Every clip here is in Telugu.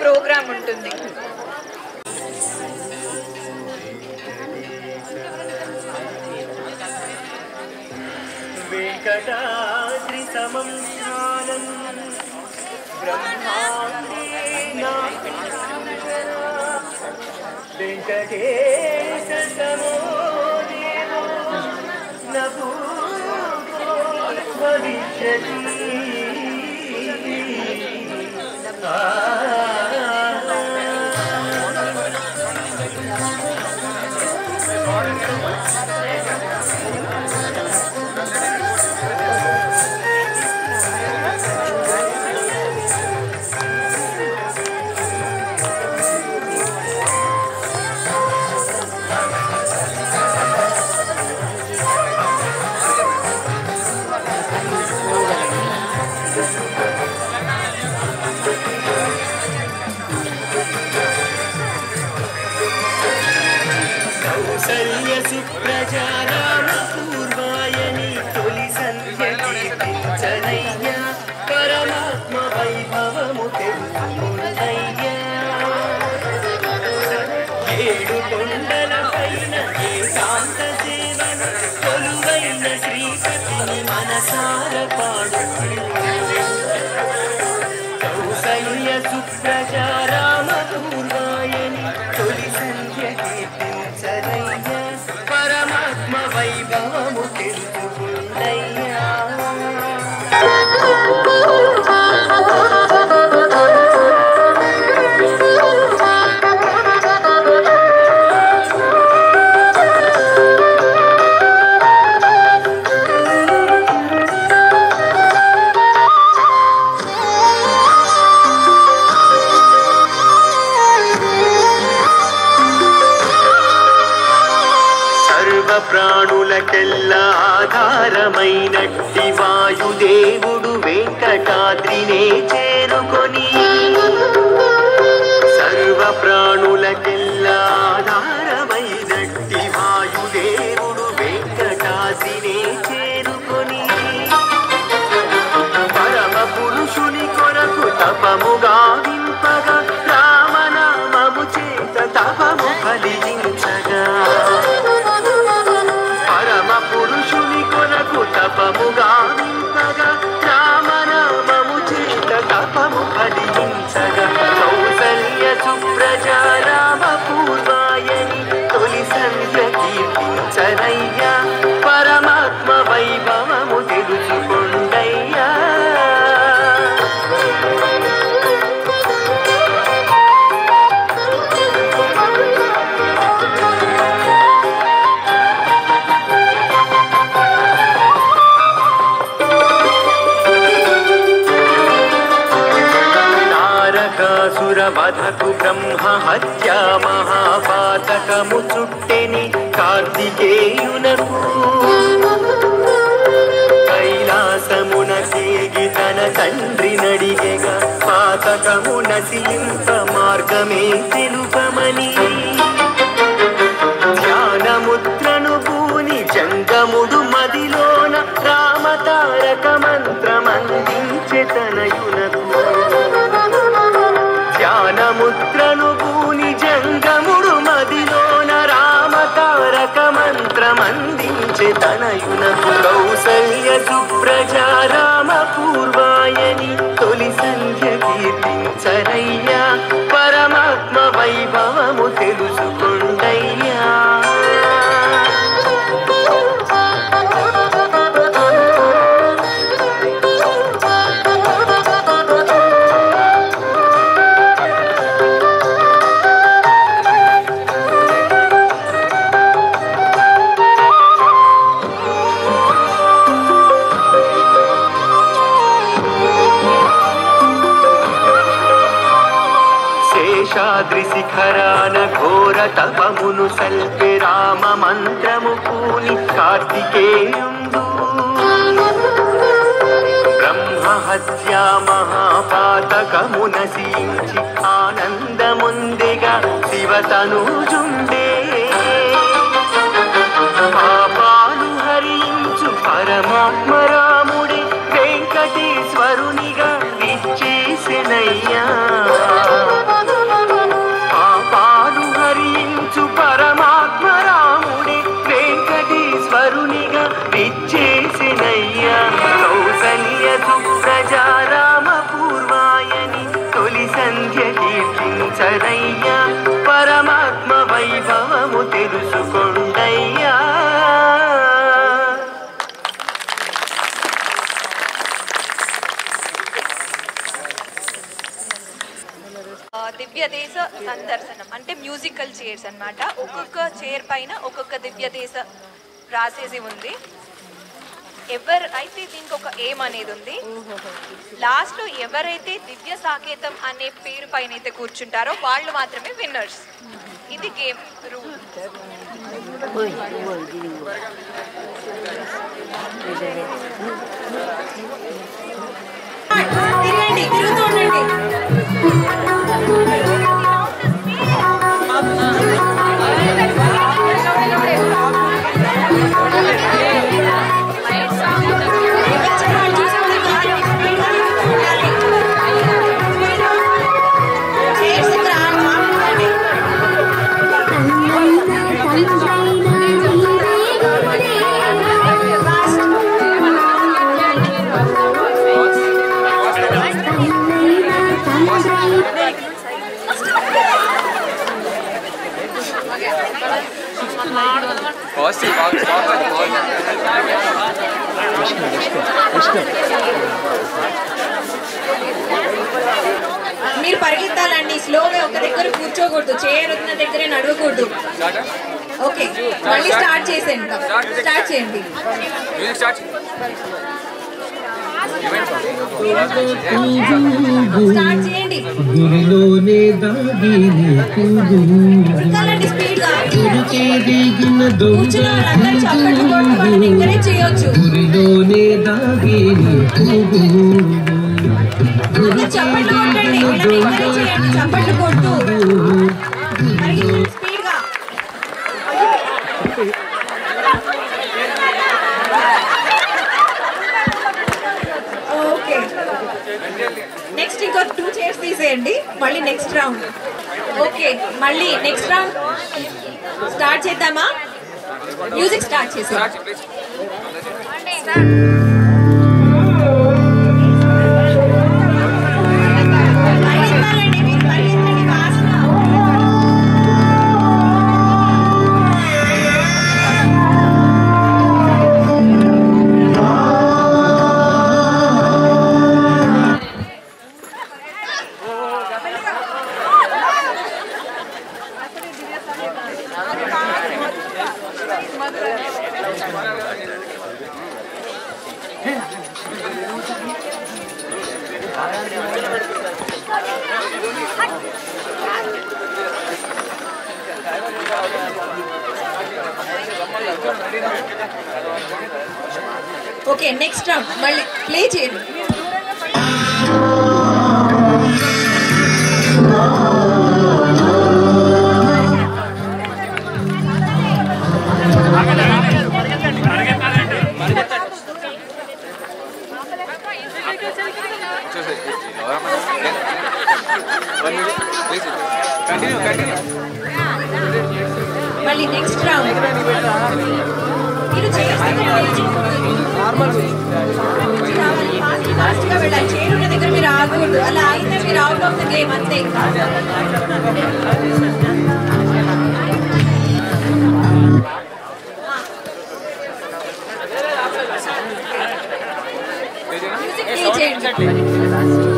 ప్రోగ్రామ్ ఉంటుంది వెంకటాద్రి సమం జ్ఞానం బ్రహ్మాండే వెంకటేశ సమో దేవో న భూతో భవిష్యతి కౌసల్య సుప్రజారామ పూర్వాయని తొలి సంధ్య కీర్తించనయ్య పరమాత్మ వైభవము తెలుసుకుందయ్యా ఏడు కొండల పైన ఏకాంత సేవన కొలువైన శ్రీపతిని మనసార పాడు కౌసల్య సుప్రజారామ పూర్వాయని తొలి సంధ్య కీర్తించదయ్య పరమాత్మ వైభవము తెలుసుకుందయ్యా సర్వ ప్రాణులకెల్లా ఆధారమైనట్టి వాయుదేవుడు వెంకటాద్రినే చేరుకొని సర్వ ప్రాణులకెల్లా ఆధారమైనట్టి వాయుదేవుడు వెంకటాద్రినే చేరుకొని పరమ పురుషుని కొరకు తపముగా వింపగా రామనామము చేత తపము ఫలించగా పరమ పురుషుని కొరకు తపముగా వింపగా రామనామము చేత తపము ఫలించగా కౌసల్య సుప్రజా రామ పూర్వాయని తొలి సంధ్య కీర్తించనయ్యా పరమాత్మ వైభవము తెలుసుకొండయ్యా తారకాసుర వధకు బ్రహ్మ హత్య మహాపాతకము చుట్టెని కార్తికేయునకు కైలాసమున చేగి తన తండ్రి నడిగెగా పాతకము నశింప మార్గమే తెలుపమని ధ్యానముద్రను పూని జంగముడు మదిలోన రామతారక మంత్రమందించె తనయునకు ధ్యానముద్రను పూని జంగముడు మదిలోన రామతారక మంత్రమందించె తనయునకు కౌసల్య సుప్రజా రామ పూర్వాయని తొలి సంధ్య కీర్తించరయ్యా పరమాత్మ వైభవము తెలుసుకొండయ్యా శేషాద్రి శిఖరాన ఘోర తపమును సల్పి రామ మంత్రము పూని కార్తికేయుండు బ్రహ్మ హత్యా మహాపాతకము నశించి ఆనందముందిగా శివతనూజుండే పాపాలు హరించు పరమాత్మ రాముడి వెంకటేశ్వరునిగా ఇచ్చేసినయ్యా తరించరయ్యా పరమాత్మ వైభవము తెలుసుకొండయ్యా ఆ, దివ్య దేశ సందర్శనం అంటే మ్యూజికల్ చైర్స్ అన్నమాట ఒక్కొక్క చైర్ పైన ఒక్కొక్క దివ్య దేశ రాసేసి ఉంది ఎవరు అయితే దీనికి ఒక ఏం అనేది ఉంది లాస్ట్ లో ఎవరైతే దివ్య సాకేతం అనే పేరు పైన అయితే కూర్చుంటారో వాళ్ళు మాత్రమే విన్నర్స్ ఇది గేమ్ రూల్ తిరగండి తిరుగుతూ ఉండండి చైర్స్ ఇక్కడ ఆపండి. మీరు పరిగెత్తాలండి స్లోగా ఒక దగ్గర కూర్చోకూడదు చైర్ ఉన్న దగ్గరే నడవకూడదు ఓకే మళ్ళీ స్టార్ట్ చేసేయండి స్టార్ట్ చేయండి స్టార్ట్ చేయండి గురిలోనే దాగి ఉండాలండి స్పీడ్ గా గురికే దిగిన దొంగ కూర్చున్న వాళ్ళందరూ చప్పట్లు కొట్టి వాళ్ళని ఎంకరేజ్ చేయొచ్చు గురిలోనే దాగి అందరూ చప్పట్లు కొట్టండి వీళ్ళని ఎంకరేజ్ చేయండి చప్పట్లు కొట్టు పరిగెత్తండి స్పీడ్ గా ఓకే నెక్స్ట్ ఇంకో టూ చైర్స్ తీసేయండి మళ్ళీ నెక్స్ట్ రౌండ్ ఓకే మళ్ళీ నెక్స్ట్ రౌండ్ స్టార్ట్ చేద్దామా మ్యూజిక్ స్టార్ట్ చేసాం పరిగెత్తాలండి మీరు పరిగెత్తండి ఫాస్ట్గా ఓకే నెక్స్ట్ రౌండ్ మళ్ళీ ప్లే చేయండి మళ్ళీ నెక్స్ట్ రౌండ్ మీరు చేయాల్సింది రావాలి ఫాస్ట్ ఫాస్ట్ గా వెళ్ళాలి చైర్ ఉన్న దగ్గర మీరు ఆగకూడదు అలా ఆగితే మీరు అవుట్ ఆఫ్ ద గేమ్ అంతే మ్యూజిక్ ప్లే చేయండి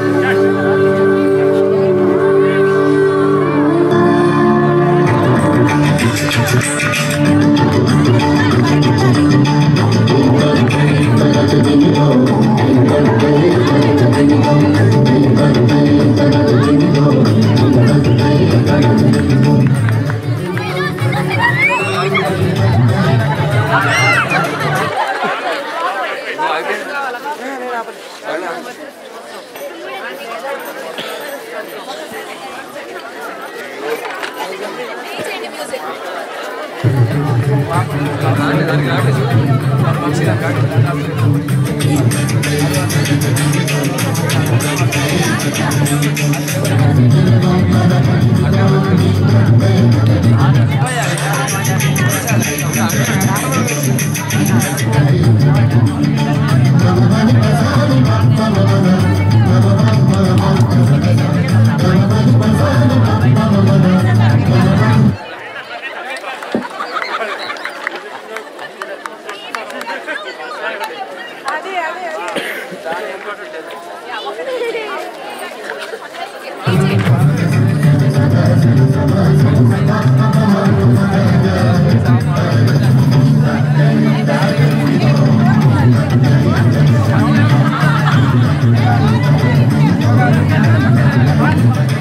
ప్లే చేయండి మ్యూజిక్ గురిలోనే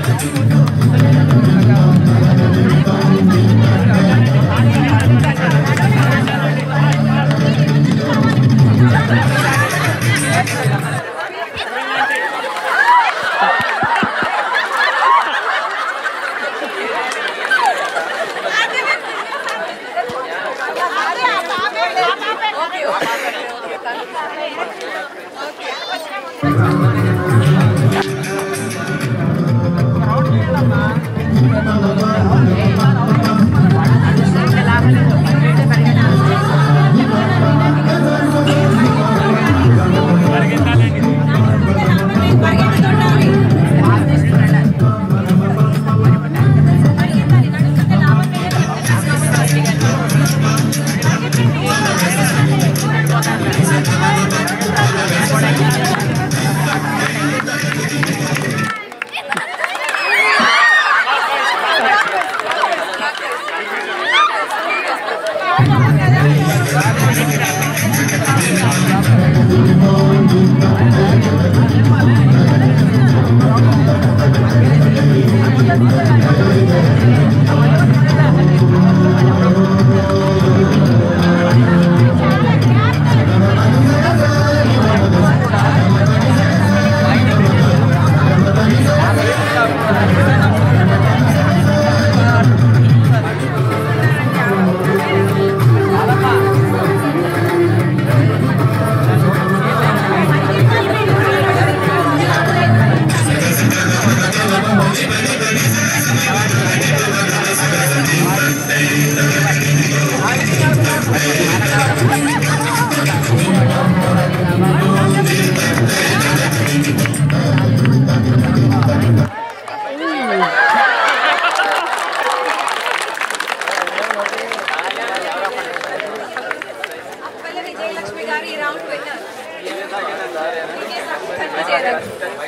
అప్పల విజయలక్ష్మి గారు ఈ రౌండ్ విన్నర్ విజయలక్ష్మి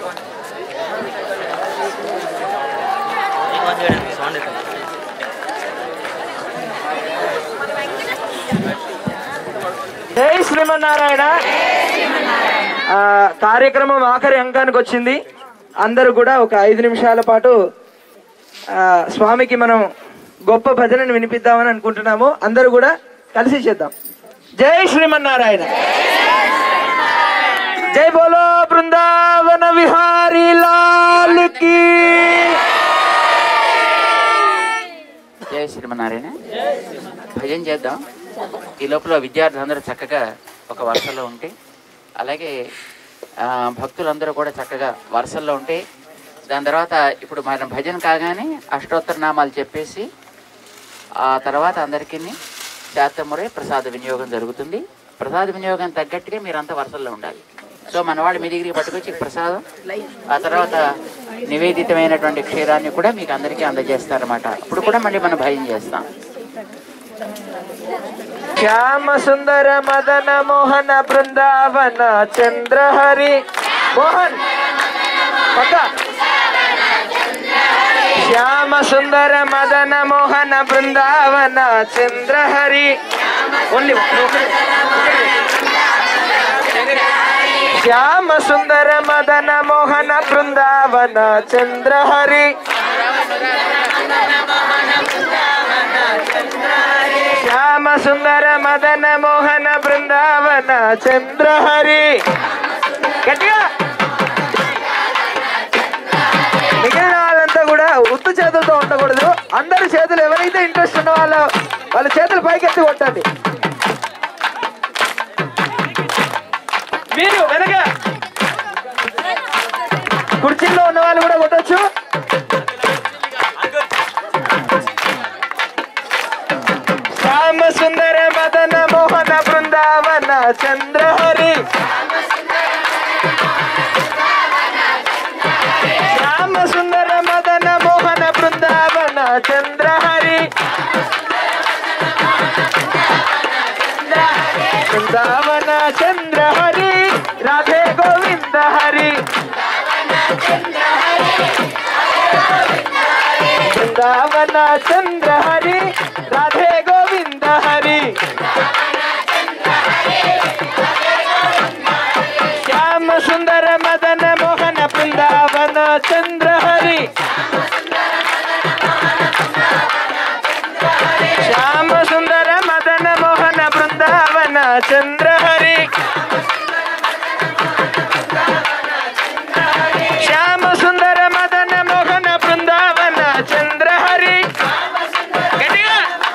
జై శ్రీమన్నారాయణ ఆ, కార్యక్రమం ఆఖరి అంకానికి వచ్చింది అందరూ కూడా ఒక ఐదు నిమిషాల పాటు ఆ, స్వామికి మనం గొప్ప భజనను వినిపిద్దామని అనుకుంటున్నాము అందరూ కూడా కలిసి చేద్దాం జై శ్రీమన్నారాయణ జై బోలో బృందావన విహారీ లాల్ కి జయ శ్రీమన్నారాయణ భజన చేద్దాం ఈ లోపల విద్యార్థులందరూ చక్కగా ఒక వరుసలో ఉంటే అలాగే ఆ, భక్తులందరూ కూడా చక్కగా వరుసల్లో ఉంటే దాని తర్వాత ఇప్పుడు మన భజన కాగానే అష్టోత్తర నామాలు చెప్పేసి ఆ తర్వాత అందరికీ శాతమురే ప్రసాద వినియోగం జరుగుతుంది ప్రసాద వినియోగం తగ్గట్టుగా మీరంతా వరుసల్లో ఉండాలి సో మన వాళ్ళు మీ దగ్గరికి పట్టుకొచ్చి ప్రసాదం ఆ తర్వాత నివేదితమైనటువంటి క్షీరాన్ని కూడా మీకు అందరికీ అందజేస్తారన్నమాట ఇప్పుడు కూడా మళ్ళీ మనం భయం చేస్తాం శ్యామ సుందర మదన మోహన బృందావన చంద్రహరి మోహన్ పక్క శ్యామ సుందర మదన మోహన బృందావన చంద్రహరి ఓన్లీ శ్యామ సుందర మదన మోహన బృందావన చంద్రహరి శ్యామ సుందర మదన మోహన బృందావన చంద్రహరి గట్టిగా మిగిలిన వాళ్ళంతా కూడా ఉత్తు చేతులతో ఉండకూడదు అందరి చేతులు ఎవరైతే ఇంట్రెస్ట్ ఉన్న వాళ్ళ వాళ్ళ చేతులు పైకెత్తి కొట్టండి మీరు వెనక కుర్చీలో ఉన్న వాళ్ళు కూడా కొట్టచ్చు శ్యామ సుందర మదన మోహన బృందావన చంద్రహరి శ్యామ సుందర మదన మోహన బృందావన చంద్రహరి బృందావన చంద్రహరి రాధే గోవింద హరి బృందావన చంద్రహరి రాధే గోవింద హరి శ్యామ సుందర మదన మోహన బృందావన చంద్రహరి చంద్ర హరి శ్యామ సుందర మదన మోహన బృందావన చంద్ర హరి గట్టిగా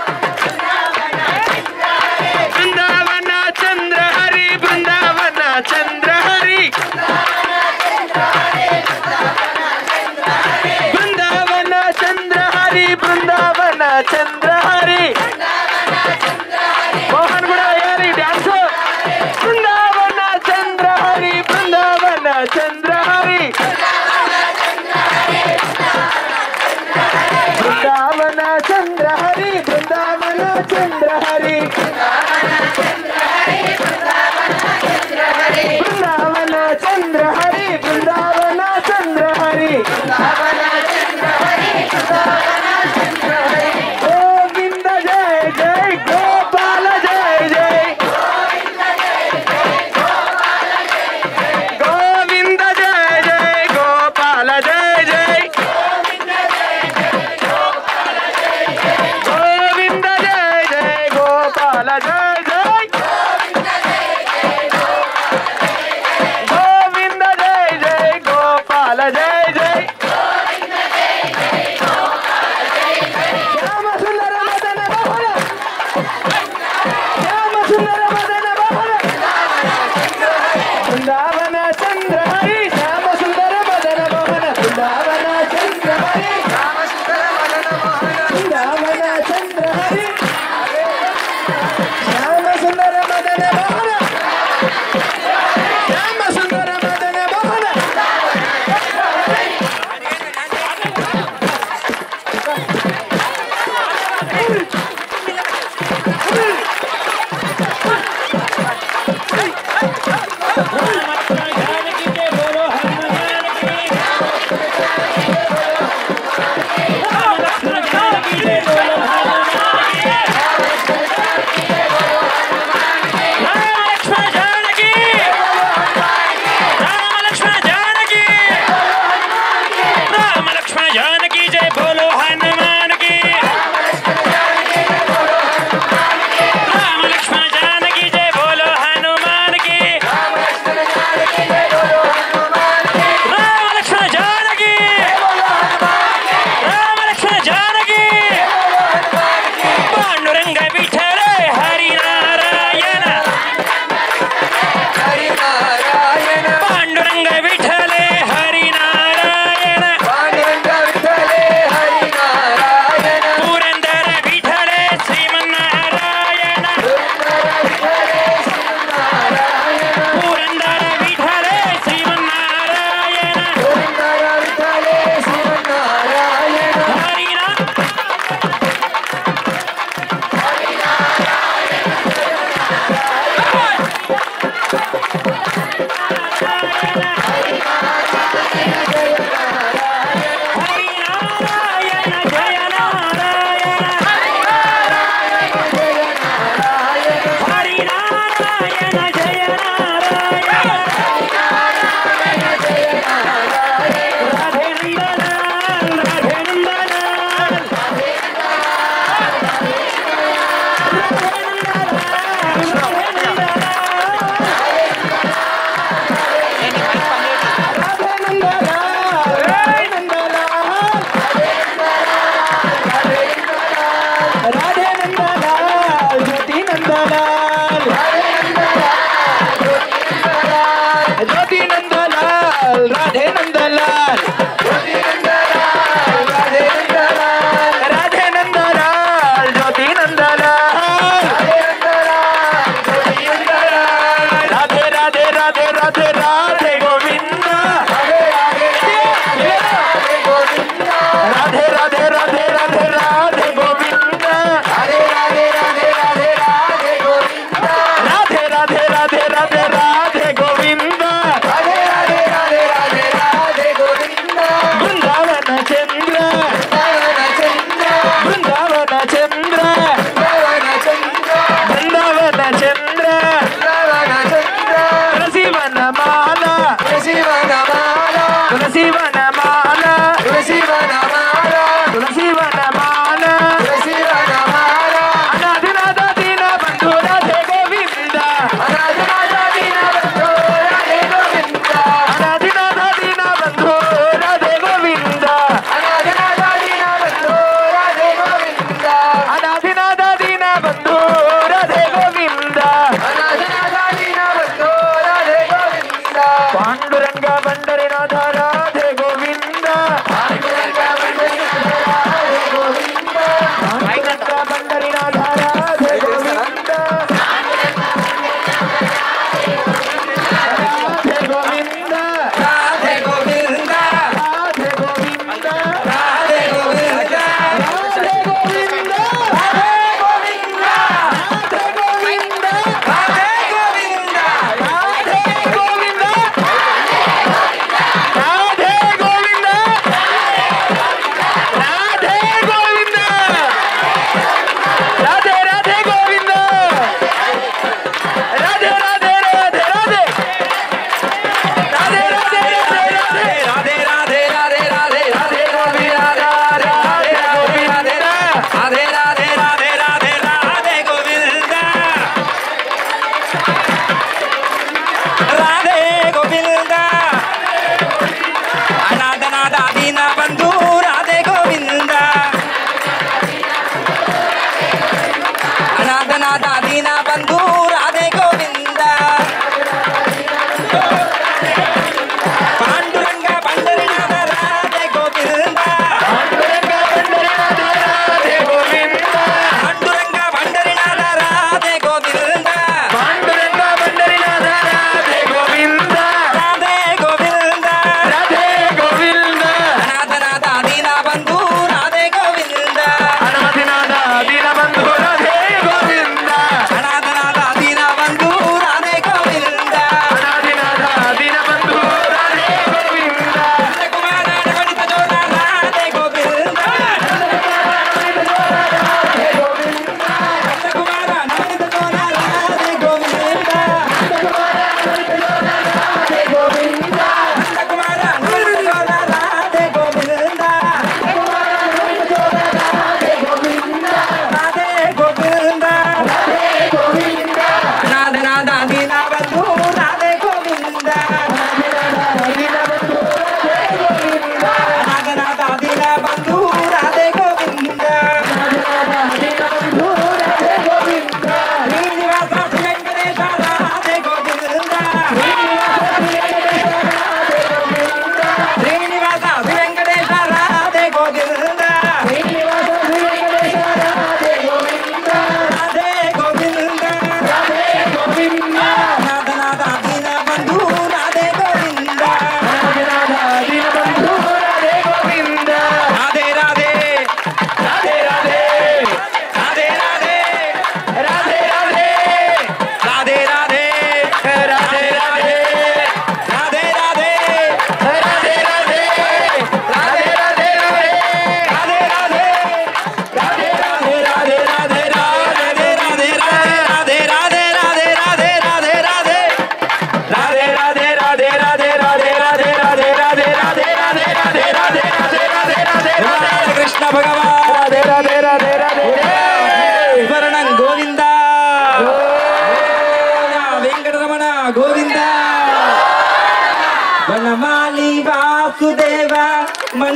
బృందావన చంద్ర హరి బృందావన చంద్ర హరి బృందావన చంద్ర హరి బృందావన చంద్ర హరి మోహన్ కూడా వేయాలి డాన్స్ బృందావన చంద్ర హరి బృందావన చంద్ర హరి బృందావన చంద్ర హరి బృందావన చంద్ర హరి బృందావన చంద్ర హరి బృందావన చంద్ర హరి గోవింద జయ జయ గోపాల జయ జయ గోవింద జయ జయ గోపాల జయ జయ గోవింద జయ జయ గోపాల జయ